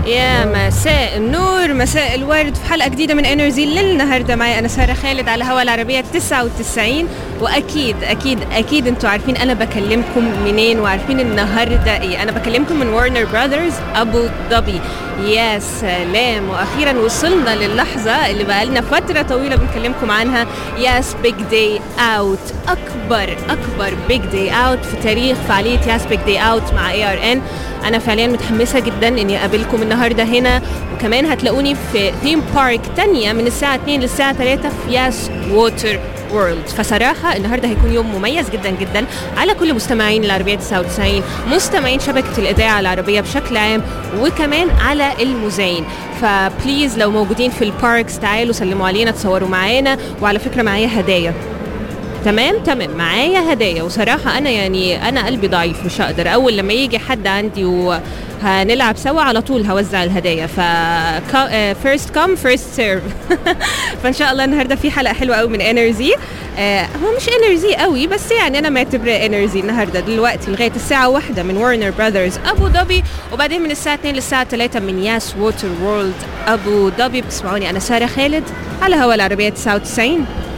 يا مساء النور مساء الورد في حلقة جديدة من انرجي للنهاردة معي أنا سارة خالد على هوا العربية 99 وأكيد أكيد أكيد أنتوا عارفين أنا بكلمكم منين وعارفين النهاردة إيه أنا بكلمكم من ورنر براذرز أبو ظبي يا سلام وأخيرا وصلنا للحظة اللي بقالنا فترة طويلة بنكلمكم عنها ياس بيج داي أوت أكبر أكبر بيج داي أوت في تاريخ فعالية ياس بيج داي أوت مع اي ار ان انا فعليا متحمسه جدا اني اقابلكم النهارده هنا وكمان هتلاقوني في ثيم بارك تانية من الساعه 2 للساعه 3 في ياس ووتر وورلد فصراحة النهاردة هيكون يوم مميز جدا جدا على كل مستمعين العربية 99 مستمعين شبكة الإذاعة العربية بشكل عام وكمان على المذيعين فبليز لو موجودين في الباركس تعالوا سلموا علينا تصوروا معانا وعلى فكرة معايا هدايا تمام تمام معايا هدايا وصراحة أنا يعني أنا قلبي ضعيف مش هقدر أول لما يجي حد عندي وهنلعب سوا على طول هوزع الهدايا ف فيرست كم فيرست سيرف فإن شاء الله النهاردة في حلقة حلوة قوي من انرجي آه هو مش انرجي قوي بس يعني أنا معتبراه انرجي النهاردة دلوقتي لغاية الساعة واحدة من ورنر براذرز أبو ظبي وبعدين من الساعة 2 للساعة 3 من ياس ووتر وورلد أبو ظبي بتسمعوني أنا سارة خالد على هوا العربية 99